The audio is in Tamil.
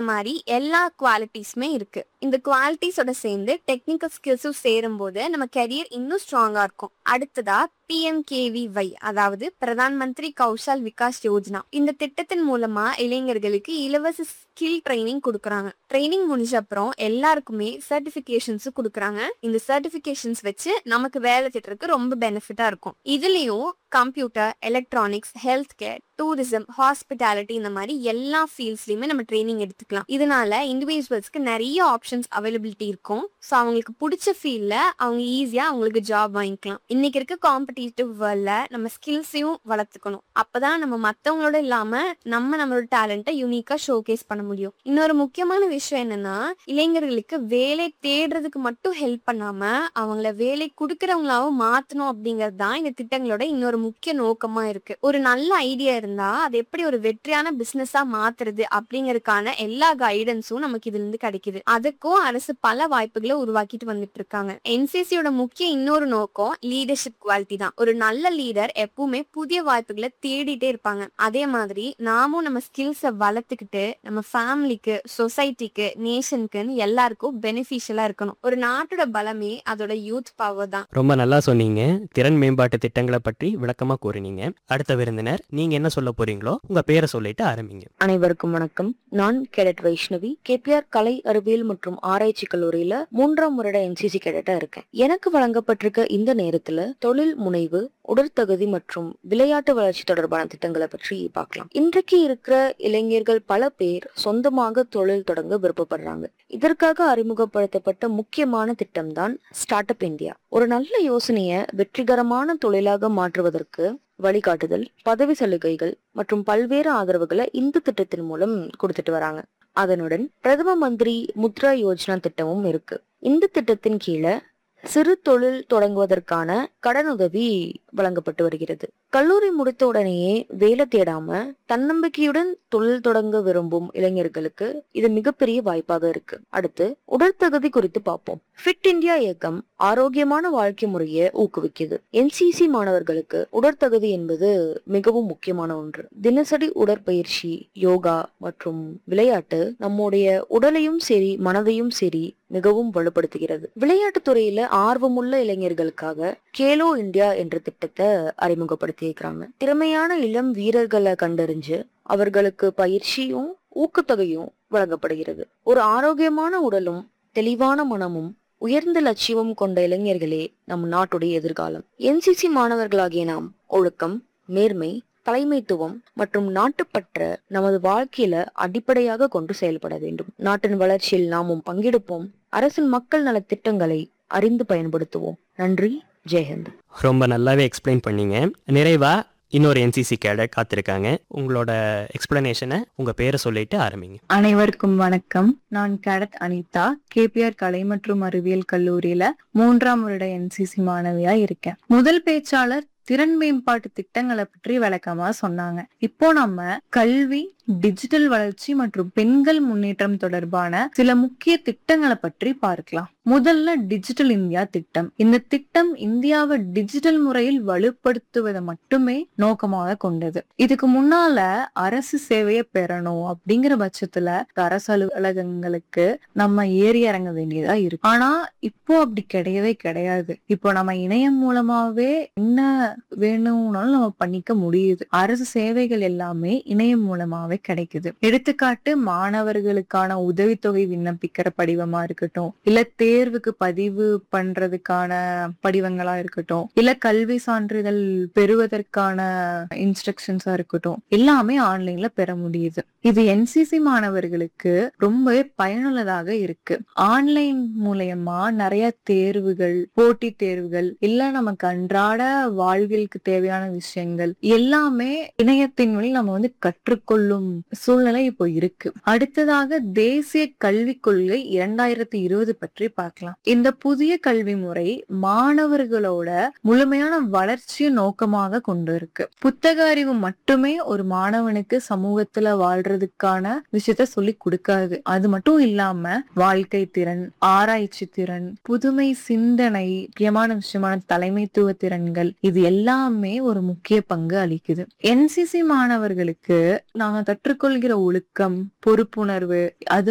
மாதிரி எல்லா குவாலிட்டிஸுமே இருக்கு இந்த குவாலிட்டிஸோட சேர்ந்து டெக்னிக்கல் ஸ்கில்ஸும் சேரும்போது நம்ம கெரியர் இன்னும் ஸ்ட்ராங்கா இருக்கும் அடுத்ததா பிஎம்கேவிவை அதாவது பிரதான் மந்திரி கௌஷல் விகாஸ் யோஜனா இந்த திட்டத்தின் மூலமா இளைஞர்களுக்கு இலவச ஸ்கில் ட்ரைனிங் கொடுக்கறாங்க ட்ரைனிங் முடிஞ்ச அப்புறம் எல்லாருக்குமே சர்டிபிகேஷன்ஸ் கொடுக்கறாங்க இந்த சர்டிபிகேஷன்ஸ் வச்சு நமக்கு வேலை திட்டத்துக்கு ரொம்ப பெனிஃபிட்டா இருக்கும் இதுலயும் computer electronics health care tourism hospitality இந்த மாதிரி எல்லா ஃபீல்ட்ஸ்லயுமே நம்ம ட்ரைனிங் எடுத்துக்கலாம் இதனால இண்டிவிஜுவல்ஸ்க்கு நிறைய ஆப்ஷன்ஸ் அவைலபிலிட்டி இருக்கும் ஸோ அவங்களுக்கு பிடிச்ச ஃபீல்ட்ல அவங்க ஈஸியா அவங்களுக்கு ஜாப் வாங்கிக்கலாம் இன்னைக்கு இருக்க காம்படிட்டிவ் வேர்ல்ட்ல நம்ம ஸ்கில்ஸையும் வளர்த்துக்கணும் அப்பதான் நம்ம மத்தவங்களோட இல்லாம நம்ம நம்மளோட டேலண்ட்டை யூனிக்கா ஷோகேஸ் பண்ண முடியும் இன்னொரு முக்கியமான விஷயம் என்னன்னா இளைஞர்களுக்கு வேலை தேடுறதுக்கு மட்டும் ஹெல்ப் பண்ணாம அவங்கள வேலை கொடுக்கறவங்களாவும் மாத்தணும் அப்படிங்கிறது தான் இந்த திட்டங்களோட இன்னொரு முக்கிய நோக்கமா இருக்கு ஒரு நல்ல ஐடியா இருந்தா அது எப்படி ஒரு வெற்றியான பிசினஸா மாத்துறது அப்படிங்கறதுக்கான எல்லா கைடன்ஸும் நமக்கு இதுல இருந்து கிடைக்குது அதுக்கும் அரசு பல வாய்ப்புகளை உருவாக்கிட்டு வந்துட்டு இருக்காங்க என்சிசியோட முக்கிய இன்னொரு நோக்கம் லீடர்ஷிப் குவாலிட்டி தான் ஒரு நல்ல லீடர் எப்பவுமே புதிய வாய்ப்புகளை தேடிட்டே இருப்பாங்க அதே மாதிரி நாமும் நம்ம ஸ்கில்ஸை வளர்த்துக்கிட்டு நம்ம ஃபேமிலிக்கு சொசைட்டிக்கு நேஷனுக்குன்னு எல்லாருக்கும் பெனிஃபிஷியலா இருக்கணும் ஒரு நாட்டோட பலமே அதோட யூத் பவர் தான் ரொம்ப நல்லா சொன்னீங்க திறன் மேம்பாட்டு திட்டங்களை பற்றி விளக்கமா கூறினீங்க அடுத்த விருந்தினர் நீங்க என்ன சொல்ல போறீங்களோ உங்க பேரை சொல்லிட்டு ஆரம்பிங்க அனைவருக்கும் வணக்கம் நான் கேடட் வைஷ்ணவி கேபிஆர் கலை அறிவியல் மற்றும் ஆராய்ச்சி கல்லூரியில மூன்றாம் வருட என்சிசி கேடட்டா இருக்கேன் எனக்கு வழங்கப்பட்டிருக்க இந்த நேரத்துல தொழில் முனைவு உடற்தகுதி மற்றும் விளையாட்டு வளர்ச்சி தொடர்பான திட்டங்களை பற்றி பார்க்கலாம் இன்றைக்கு இருக்கிற இளைஞர்கள் பல பேர் சொந்தமாக தொழில் தொடங்க விருப்பப்படுறாங்க இதற்காக அறிமுகப்படுத்தப்பட்ட முக்கியமான திட்டம் தான் ஸ்டார்ட் அப் இந்தியா ஒரு நல்ல யோசனையை வெற்றிகரமான தொழிலாக மாற்றுவதற்கு வழிகாட்டுதல் பதவி சலுகைகள் மற்றும் பல்வேறு ஆதரவுகளை இந்த திட்டத்தின் மூலம் கொடுத்துட்டு வராங்க அதனுடன் பிரதம மந்திரி முத்ரா யோஜனா திட்டமும் இருக்கு இந்த திட்டத்தின் கீழே சிறு தொழில் தொடங்குவதற்கான கடனுதவி வழங்கப்பட்டு வருகிறது கல்லூரி முடித்த உடனேயே வேலை தேடாம தன்னம்பிக்கையுடன் தொழில் தொடங்க விரும்பும் இளைஞர்களுக்கு இது மிகப்பெரிய வாய்ப்பாக இருக்கு அடுத்து உடற்தகுதி குறித்து பார்ப்போம் ஃபிட் இந்தியா இயக்கம் ஆரோக்கியமான வாழ்க்கை முறையை ஊக்குவிக்குது என்சிசி மாணவர்களுக்கு உடற்தகுதி என்பது மிகவும் முக்கியமான ஒன்று தினசரி உடற்பயிற்சி யோகா மற்றும் விளையாட்டு நம்முடைய உடலையும் சரி மனதையும் சரி மிகவும் வலுப்படுத்துகிறது விளையாட்டுத் துறையில ஆர்வமுள்ள இளைஞர்களுக்காக கேலோ இந்தியா என்ற திட்டத்தை அறிமுகப்படுத்தி இருக்கிறாங்க திறமையான இளம் வீரர்களை கண்டறிஞ்சு அவர்களுக்கு பயிற்சியும் ஊக்கத்தொகையும் வழங்கப்படுகிறது ஒரு ஆரோக்கியமான உடலும் தெளிவான மனமும் உயர்ந்த லட்சியமும் கொண்ட இளைஞர்களே நம் நாட்டுடைய எதிர்காலம் என்சிசி மாணவர்களாகிய நாம் ஒழுக்கம் நேர்மை தலைமைத்துவம் மற்றும் நாட்டுப்பற்ற நமது வாழ்க்கையில அடிப்படையாக கொண்டு செயல்பட வேண்டும் நாட்டின் வளர்ச்சியில் நாமும் பங்கெடுப்போம் அரசின் மக்கள் நல திட்டங்களை அறிந்து பயன்படுத்துவோம் நன்றி ஜெயஹிந்த் ரொம்ப நல்லாவே எக்ஸ்பிளைன் பண்ணீங்க நிறைவா இன்னொரு என்சிசி கேடட் காத்திருக்காங்க உங்களோட எக்ஸ்பிளனேஷனை உங்க பேரை சொல்லிட்டு ஆரம்பிங்க அனைவருக்கும் வணக்கம் நான் கேடட் அனிதா கேபிஆர் கலை மற்றும் அறிவியல் கல்லூரியில மூன்றாம் வருட என்சிசி மாணவியா இருக்கேன் முதல் பேச்சாளர் திறன் மேம்பாட்டு திட்டங்களை பற்றி விளக்கமா சொன்னாங்க இப்போ நம்ம கல்வி டிஜிட்டல் வளர்ச்சி மற்றும் பெண்கள் முன்னேற்றம் தொடர்பான சில முக்கிய திட்டங்களை பற்றி பார்க்கலாம் முதல்ல டிஜிட்டல் இந்தியா திட்டம் இந்த திட்டம் இந்தியாவை டிஜிட்டல் முறையில் வலுப்படுத்துவதை மட்டுமே நோக்கமாக கொண்டது இதுக்கு முன்னால அரசு சேவையை பெறணும் அப்படிங்கிற பட்சத்துல அரசு அலுவலகங்களுக்கு நம்ம ஏறி இறங்க வேண்டியதா இருக்கு ஆனா இப்போ அப்படி கிடையவே கிடையாது இப்போ நம்ம இணையம் மூலமாவே என்ன வேணும்னாலும் நம்ம பண்ணிக்க முடியுது அரசு சேவைகள் எல்லாமே இணையம் மூலமாவே கிடைக்குது எடுத்துக்காட்டு மாணவர்களுக்கான உதவித்தொகை விண்ணப்பிக்கிற படிவமா இருக்கட்டும் இல்ல தேர்வுக்கு பதிவு பண்றதுக்கான படிவங்களா இருக்கட்டும் இல்ல கல்வி சான்றிதழ் பெறுவதற்கான இன்ஸ்ட்ரக்ஷன்ஸா இருக்கட்டும் எல்லாமே ஆன்லைன்ல பெற முடியுது இது என்சிசி மாணவர்களுக்கு ரொம்பவே பயனுள்ளதாக இருக்கு ஆன்லைன் மூலயமா நிறைய தேர்வுகள் போட்டித் தேர்வுகள் இல்ல நமக்கு அன்றாட வாழ்விற்கு தேவையான விஷயங்கள் எல்லாமே இணையத்தின் வழி நம்ம வந்து கற்றுக்கொள்ளும் சூழ்நிலை இப்போ இருக்கு அடுத்ததாக தேசிய கல்விக் கொள்கை இரண்டாயிரத்தி இருபது பற்றி பார்க்கலாம் இந்த புதிய கல்வி முறை மாணவர்களோட முழுமையான வளர்ச்சியை நோக்கமாக கொண்டு இருக்கு புத்தக அறிவு மட்டுமே ஒரு மாணவனுக்கு சமூகத்துல வாழ்றதுக்கான விஷயத்த சொல்லி கொடுக்காது அது மட்டும் இல்லாம வாழ்க்கை திறன் ஆராய்ச்சி திறன் புதுமை சிந்தனை முக்கியமான விஷயமான தலைமைத்துவ திறன்கள் இது எல்லாமே ஒரு முக்கிய பங்கு அளிக்குது என்சிசி மாணவர்களுக்கு நாங்க கற்றுக்கொள்கிற ஒழுக்கம் பொறுப்புணர்வு அது